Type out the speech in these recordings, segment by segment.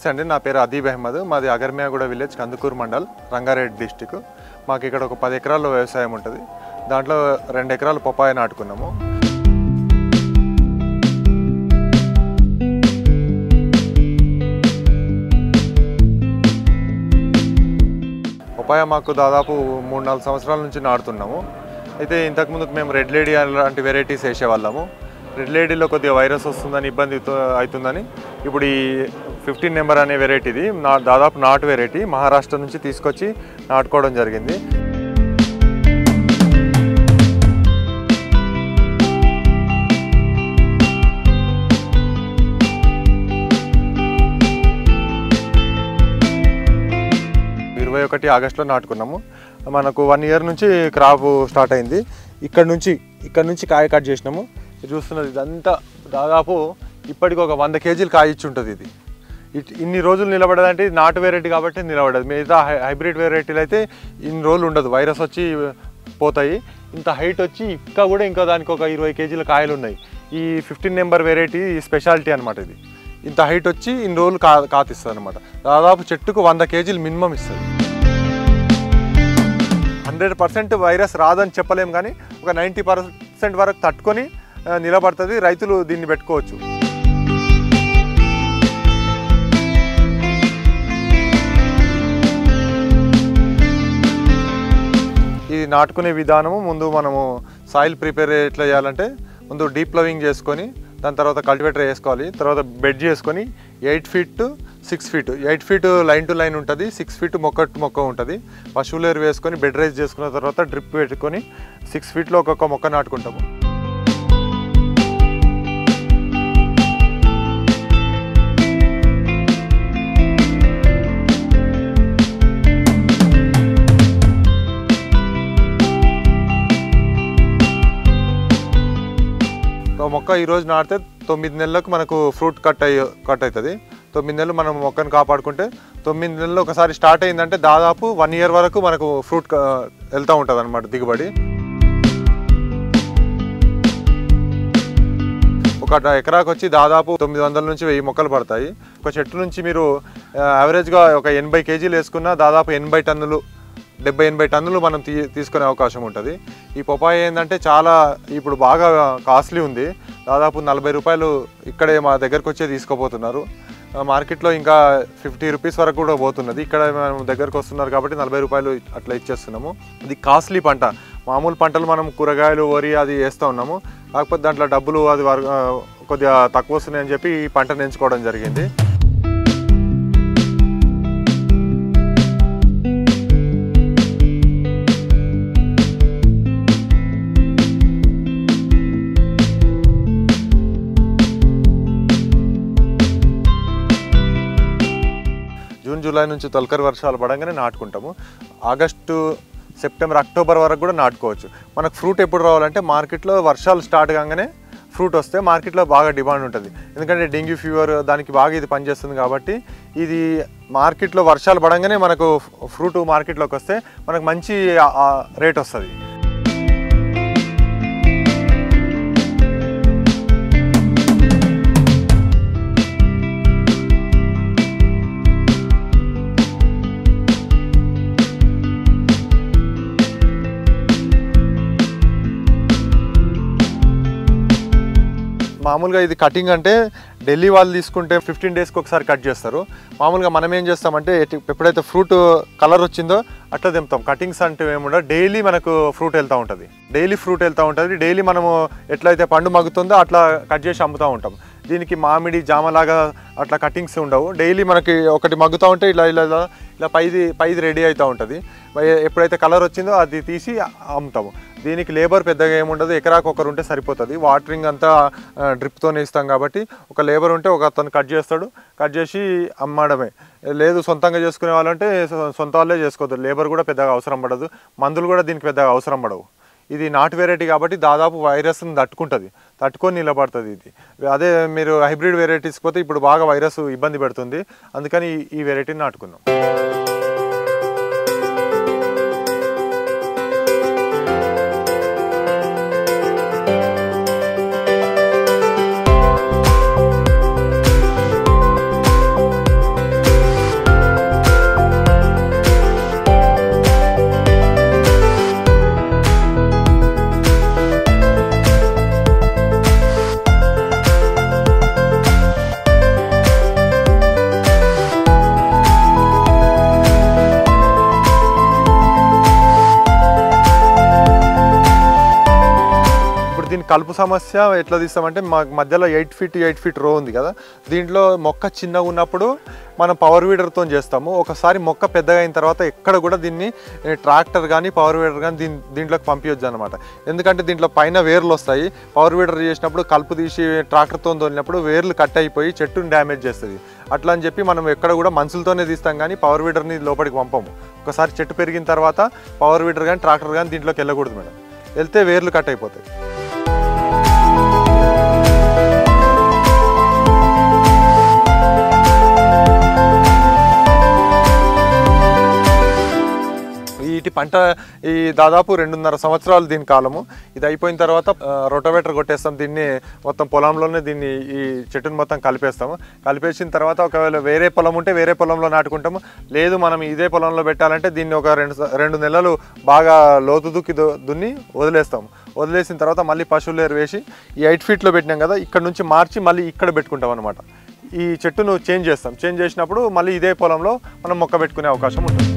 నమస్తే అండి నా పేరు అదీబ్ అహ్మద్ మాది అగర్మియాగూడ విలేజ్ కందుకూరు మండల్ రంగారెడ్డి డిస్టిక్ మాకు ఇక్కడ ఒక పది ఎకరాల్లో వ్యవసాయం ఉంటుంది దాంట్లో రెండు ఎకరాలు పప్పాయ నాటుకున్నాము పపాయ మాకు దాదాపు మూడు నాలుగు సంవత్సరాల నుంచి నాటుతున్నాము అయితే ఇంతకుముందు మేము రెడ్ లేడీ అలాంటి వెరైటీస్ వేసేవాళ్ళము రెడ్ లేడీలో కొద్దిగా వైరస్ వస్తుందని ఇబ్బంది తో- అవుతుందని ఇప్పుడు ఈ ఫిఫ్టీన్ నెంబర్ అనే వెరైటీది నా దాదాపు నాటు వెరైటీ మహారాష్ట్ర నుంచి తీసుకొచ్చి నాటుకోవడం జరిగింది ఇరవై ఒకటి ఆగస్టులో నాటుకున్నాము మనకు వన్ ఇయర్ నుంచి క్రాప్ స్టార్ట్ అయింది ఇక్కడ నుంచి ఇక్కడ నుంచి కాయ కట్ చేసినాము ఇది చూస్తున్నది ఇదంతా దాదాపు ఇప్పటికి ఒక వంద కేజీలు కాయ ఇచ్చి ఉంటుంది ఇది ఇట్- ఇన్ని రోజులు నిలబడదంటే ఇది నాటు వెరైటీ కాబట్టి నిలబడదు మిగతా హై- హైబ్రిడ్ వెరైటీలు అయితే ఇన్ని రోజులు ఉండదు వైరస్ వచ్చి పోతాయి ఇంత హైట్ వచ్చి ఇంకా కూడా ఇంకా దానికి ఒక ఇరవై కేజీల కాయలు ఉన్నాయి ఈ ఫిఫ్టీన్ నెంబర్ వెరైటీ స్పెషాలిటీ అనమాట ఇది ఇంత హైట్ వచ్చి ఇన్ని రోజులు కా కాతిస్తుంది అనమాట దాదాపు చెట్టుకు వంద కేజీలు మినిమం ఇస్తుంది హండ్రెడ్ పర్సెంట్ వైరస్ రాదని చెప్పలేం కానీ ఒక నైంటీ పర్సెంట్ వరకు తట్టుకొని ఆ, నిలబడుతుంది రైతులు దీన్ని పెట్టుకోవచ్చు ఇది నాటుకునే విధానము ముందు మనము సాయిల్ ప్రిపేర్ ఎట్లా చేయాలంటే ముందు డీప్ ప్లవింగ్ చేసుకొని దాని తర్వాత కల్టివేటర్ వేసుకోవాలి తర్వాత బెడ్ చేసుకొని eight feet to six feet eight feet line to line ఉంటుంది సిక్స్ ఫీట్ మొక్క టు మొక్క ఉంటుంది పశువులు ఎరువు వేసుకొని బెడ్ రైజ్ చేసుకున్న తర్వాత డ్రిప్ పెట్టుకొని సిక్స్ ఫీట్లో ఒక్కొక్క మొక్క నాటుకుంటాము ఒక మొక్క ఈరోజు నాటితే తొమ్మిది నెలలకు మనకు ఫ్రూట్ కట్ అయ్యి కట్ అవుతుంది తొమ్మిది నెలలు మనం మొక్కను కాపాడుకుంటే తొమ్మిది నెలలు ఒకసారి స్టార్ట్ అయిందంటే దాదాపు వన్ ఇయర్ వరకు మనకు ఫ్రూట్ క- వెళ్తూ ఉంటుంది అనమాట దిగుబడి ఒక ట- ఎకరాకు వచ్చి దాదాపు తొమ్మిది వందల నుంచి వెయ్యి మొక్కలు పడతాయి ఒక చెట్టు నుంచి మీరు యావరేజ్గా ఒక ఎనభై కేజీలు వేసుకున్నా దాదాపు ఎనభై టన్నులు డెబ్బై ఎనభై టన్నులు మనం తీ తీసుకునే అవకాశం ఉంటుంది ఈ పొపాయి ఏంటంటే చాలా ఇప్పుడు బాగా కాస్ట్లీ ఉంది దాదాపు నలభై రూపాయలు ఇక్కడే మా దగ్గరకు వచ్చే తీసుకోపోతున్నారు ఆ, మార్కెట్లో ఇంకా ఫిఫ్టీ రూపీస్ వరకు కూడా పోతున్నది ఇక్కడ మనం దగ్గరకు వస్తున్నారు కాబట్టి నలభై రూపాయలు అట్లా ఇచ్చేస్తున్నాము ఇది కాస్ట్లీ పంట మామూలు పంటలు మనం కూరగాయలు వరి అది వేస్తూ ఉన్నాము కాకపోతే దాంట్లో డబ్బులు అది వర్- ఆ, కొద్దిగా తక్కువ వస్తున్నాయని చెప్పి ఈ పంటను ఎంచుకోవడం జరిగింది జూన్ జూలై నుంచి తొలకరి వర్షాలు పడంగానే నాటుకుంటాము ఆగస్టు సెప్టెంబర్ అక్టోబర్ వరకు కూడా నాటుకోవచ్చు మనకు ఫ్రూట్ ఎప్పుడు రావాలంటే మార్కెట్లో వర్షాలు స్టార్ట్ కాగానే ఫ్రూట్ వస్తే మార్కెట్లో బాగా డిమాండ్ ఉంటుంది ఎందుకంటే డెంగ్యూ ఫీవర్ దానికి బాగా ఇది పనిచేస్తుంది కాబట్టి ఇది మార్కెట్లో వర్షాలు పడంగానే మనకు ఫ్రూట్ మార్కెట్లోకి వస్తే మనకు మంచి రేట్ వస్తుంది మామూలుగా ఇది కటింగ్ అంటే ఢిల్లీ వాళ్ళు తీసుకుంటే ఫిఫ్టీన్ డేస్కి ఒకసారి కట్ చేస్తారు మామూలుగా మనం ఏం చేస్తామంటే ఎటు- ఎప్పుడైతే ఫ్రూట్ కలర్ వచ్చిందో అట్లా తెంపుతాం కటింగ్స్ అంటే ఏముండదు డైలీ మనకు ఫ్రూట్ వెళ్తూ ఉంటుంది డైలీ ఫ్రూట్ వెళ్తూ ఉంటుంది డైలీ మనము ఎట్లయితే పండు మగ్గుతుందో అట్లా కట్ చేసి అమ్ముతూ ఉంటాం దీనికి మామిడి జామలాగా అట్లా కటింగ్స్ ఉండవు డైలీ మనకి ఒకటి మగ్గుతూ ఉంటే ఇలా ఇలా ఇలా ఇలా పైది పైది రెడీ అవుతూ ఉంటుంది పై- ఎప్పుడైతే కలర్ వచ్చిందో అది తీసి అమ్ముతాము దీనికి లేబర్ పెద్దగా ఏముండదు ఎకరాకు ఒకరు ఉంటే సరిపోతుంది వాటరింగ్ అంతా డ్రిప్తోనే ఇస్తాం కాబట్టి ఒక లేబర్ ఉంటే ఒక అతను కట్ చేస్తాడు కట్ చేసి అమ్మడమే లేదు సొంతంగా చేసుకునే వాళ్ళంటే సొ- సొంత వాళ్ళే చేసుకోవద్దు లేబర్ కూడా పెద్దగా అవసరం పడదు మందులు కూడా దీనికి పెద్దగా అవసరం పడవు ఇది నాటు వెరైటీ కాబట్టి దాదాపు వైరస్ని తట్టుకుంటుంది తట్టుకొని నిలబడుతుంది ఇది అదే మీరు హైబ్రిడ్ వెరైటీస్ పోతే ఇప్పుడు బాగా వైరస్ ఇబ్బంది పెడుతుంది అందుకని ఈ- ఈ వెరైటీని నాటుకున్నాం కలుపు సమస్య ఎట్లా తీస్తామంటే మా మధ్యలో ఎయిట్ ఫీట్ ఎయిట్ ఫీట్ రో ఉంది కదా దీంట్లో మొక్క చిన్నగా ఉన్నప్పుడు మనం పవర్ వీడర్తో చేస్తాము ఒకసారి మొక్క పెద్దగా అయిన తర్వాత ఎక్కడ కూడా దీన్ని ట్రాక్టర్ కానీ పవర్ వీడర్ కానీ దీని దీంట్లోకి పంపించచ్చు అనమాట ఎందుకంటే దీంట్లో పైన వేర్లు వస్తాయి పవర్ వీడర్ చేసినప్పుడు కలుపు తీసి ట్రాక్టర్తో తోలినప్పుడు వేర్లు కట్ అయిపోయి చెట్టుని డ్యామేజ్ చేస్తుంది అట్లా అని చెప్పి మనం ఎక్కడ కూడా మనుషులతోనే తీస్తాం కానీ పవర్ వీడర్ని లోపలికి పంపము ఒకసారి చెట్టు పెరిగిన తర్వాత పవర్ వీడర్ కానీ ట్రాక్టర్ కానీ దీంట్లోకి వెళ్ళకూడదు మేడం వెళ్తే వేర్లు కట్ అయిపోతాయి వీటి పంట ఈ దాదాపు రెండున్నర సంవత్సరాలు దీని కాలము ఇది అయిపోయిన తర్వాత రొటోవేటర్ కొట్టేస్తాం దీన్ని మొత్తం పొలంలోనే దీన్ని ఈ చెట్టుని మొత్తం కలిపేస్తాము కలిపేసిన తర్వాత ఒకవేళ వేరే పొలం ఉంటే వేరే పొలంలో నాటుకుంటాము లేదు మనం ఇదే పొలంలో పెట్టాలంటే దీన్ని ఒక రెండు స- రెండు నెలలు బాగా లోతు దుక్కి దు- దున్ని వదిలేస్తాము వదిలేసిన తర్వాత మళ్ళీ పశువులు ఎరువు వేసి ఈ ఎయిట్ ఫీట్లో పెట్టినాం కదా ఇక్కడ నుంచి మార్చి మళ్ళీ ఇక్కడ పెట్టుకుంటాం అనమాట ఈ చెట్టును చేంజ్ చేస్తాం చేంజ్ చేసినప్పుడు మళ్ళీ ఇదే పొలంలో మనం మొక్క పెట్టుకునే అవకాశం ఉంటుంది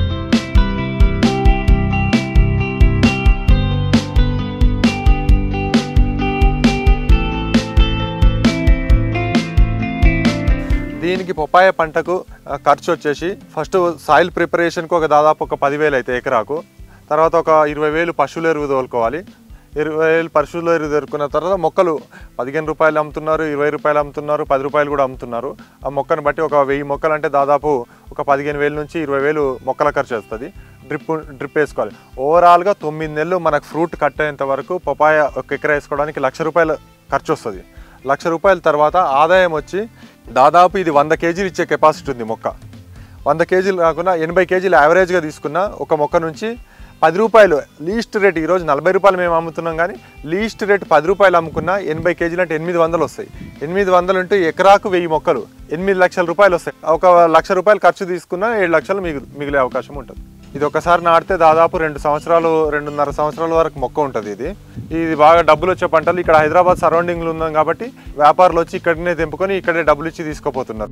దీనికి పొపాయ పంటకు ఆ, ఖర్చు వచ్చేసి ఫస్ట్ సాయిల్ ప్రిపరేషన్కి ఒక దాదాపు ఒక పదివేలు అయితే ఎకరాకు తర్వాత ఒక ఇరవై వేలు పశువుల ఎరువు తోలుకోవాలి ఇరవై వేలు పశువుల ఎరువు దొరుకున్న తర్వాత మొక్కలు పదిహేను రూపాయలు అమ్ముతున్నారు ఇరవై రూపాయలు అమ్ముతున్నారు పది రూపాయలు కూడా అమ్ముతున్నారు ఆ మొక్కను బట్టి ఒక వెయ్యి మొక్కలు అంటే దాదాపు ఒక పదిహేను వేలు నుంచి ఇరవై వేలు మొక్కల ఖర్చు వస్తుంది డ్రిప్ డ్రిప్ వేసుకోవాలి ఓవరాల్గా తొమ్మిది నెలలు మనకు ఫ్రూట్ కట్ అయ్యేంత వరకు పపాయ ఒక ఎకరా వేసుకోవడానికి లక్ష రూపాయల ఖర్చు వస్తుంది లక్ష రూపాయల తర్వాత ఆదాయం వచ్చి దాదాపు ఇది వంద కేజీలు ఇచ్చే కెపాసిటీ ఉంది మొక్క వంద కేజీలు కాకుండా ఎనభై కేజీలు యావరేజ్గా తీసుకున్న ఒక మొక్క నుంచి పది రూపాయలు లీస్ట్ రేట్ ఈరోజు నలభై రూపాయలు మేము అమ్ముతున్నాం కానీ లీస్ట్ రేట్ పది రూపాయలు అమ్ముకున్నా ఎనభై కేజీలు అంటే ఎనిమిది వందలు వస్తాయి ఎనిమిది వందలు అంటే ఎకరాకు వెయ్యి మొక్కలు ఎనిమిది లక్షల రూపాయలు వస్తాయి ఒక లక్ష రూపాయలు ఖర్చు తీసుకున్నా ఏడు లక్షలు మిగు మిగిలే అవకాశం ఉంటుంది ఇది ఒకసారి నాటితే దాదాపు రెండు సంవత్సరాలు రెండున్నర సంవత్సరాల వరకు మొక్క ఉంటుంది ఇది ఇది బాగా డబ్బులు వచ్చే పంటలు ఇక్కడ హైదరాబాద్ సరౌండింగ్లో ఉన్నాం కాబట్టి వ్యాపారులు వచ్చి ఇక్కడనే తెంపుకొని ఇక్కడే డబ్బులు ఇచ్చి తీసుకుపోతున్నారు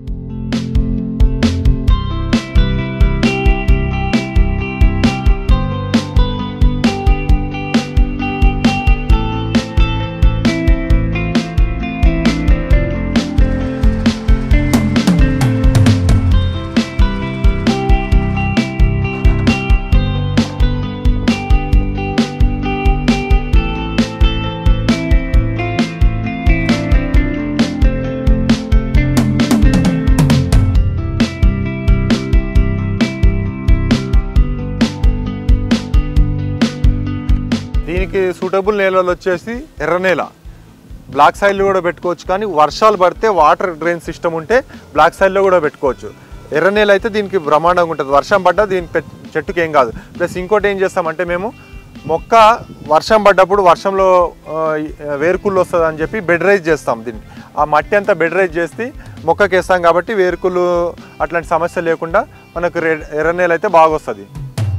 దీనికి సూటబుల్ నేలలు వచ్చేసి ఎర్ర నేల బ్లాక్ సైడ్లో కూడా పెట్టుకోవచ్చు కానీ వర్షాలు పడితే వాటర్ డ్రైన్ సిస్టమ్ ఉంటే బ్లాక్ సైడ్లో కూడా పెట్టుకోవచ్చు ఎర్ర నేల అయితే దీనికి బ్రహ్మాండంగా ఉంటుంది వర్షం పడ్డా దీని పె- చెట్టుకి ఏం కాదు ప్లస్ ఇంకోటి ఏం చేస్తామంటే మేము మొక్క వర్షం పడ్డప్పుడు వర్షంలో ఆ, ఈ, వేరుకుళ్ళు వస్తుంది అని చెప్పి బెడ్ రైజ్ చేస్తాం దీన్ని ఆ మట్టి అంతా బెడ్ రైజ్ చేసి మొక్కకి వేస్తాం కాబట్టి వేరుకుళ్ళు అట్లాంటి సమస్య లేకుండా మనకు రె ఎర్ర నేల అయితే బాగా వస్తుంది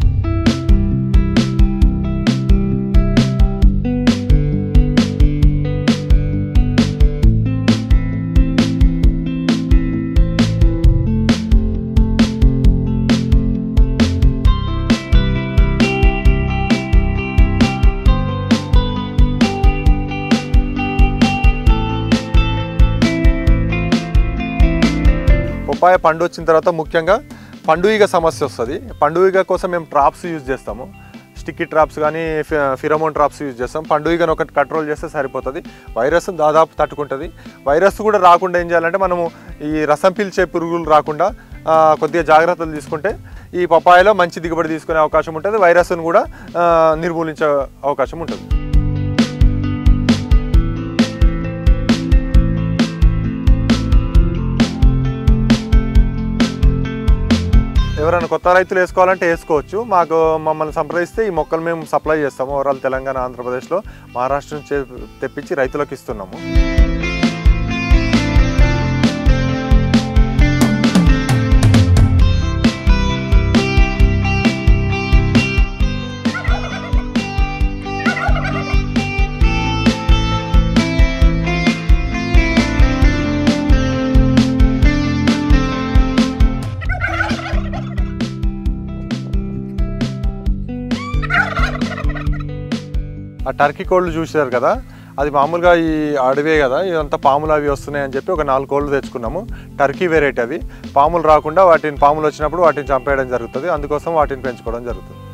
పప్పాయ పండు వచ్చిన తర్వాత ముఖ్యంగా పండుగ సమస్య వస్తుంది పండుగ కోసం మేము ట్రాప్స్ యూజ్ చేస్తాము స్టిక్కీ ట్రాప్స్ కానీ ఫిరమోన్ ట్రాప్స్ యూజ్ చేస్తాం పండుగను ఒకటి కంట్రోల్ చేస్తే సరిపోతుంది వైరస్ దాదాపు తట్టుకుంటుంది వైరస్ కూడా రాకుండా ఏం చేయాలంటే మనము ఈ రసం పీల్చే పురుగులు రాకుండా ఆ, కొద్దిగా జాగ్రత్తలు తీసుకుంటే ఈ పపాయలో మంచి దిగుబడి తీసుకునే అవకాశం ఉంటుంది వైరస్ను కూడా ఆ, నిర్మూలించే అవకాశం ఉంటుంది ఎవరైనా కొత్త రైతులు వేసుకోవాలంటే వేసుకోవచ్చు మాకు మమ్మల్ని సంప్రదిస్తే ఈ మొక్కలు మేము సప్లై చేస్తాము ఓవరాల్ తెలంగాణ ఆంధ్రప్రదేశ్లో మహారాష్ట్ర నుంచి తెప్పించి రైతులకు ఇస్తున్నాము ఆ టర్కీ కోళ్ళు చూసారు కదా అది మామూలుగా ఈ అడవే కదా ఇదంతా పాములు అవి వస్తున్నాయి అని చెప్పి ఒక నాలుగు కోళ్ళు తెచ్చుకున్నాము టర్కీ వెరైటీ అవి పాములు రాకుండా వాటిని పాములు వచ్చినప్పుడు వాటిని చంపేయడం జరుగుతుంది అందుకోసం వాటిని పెంచుకోవడం జరుగుతుంది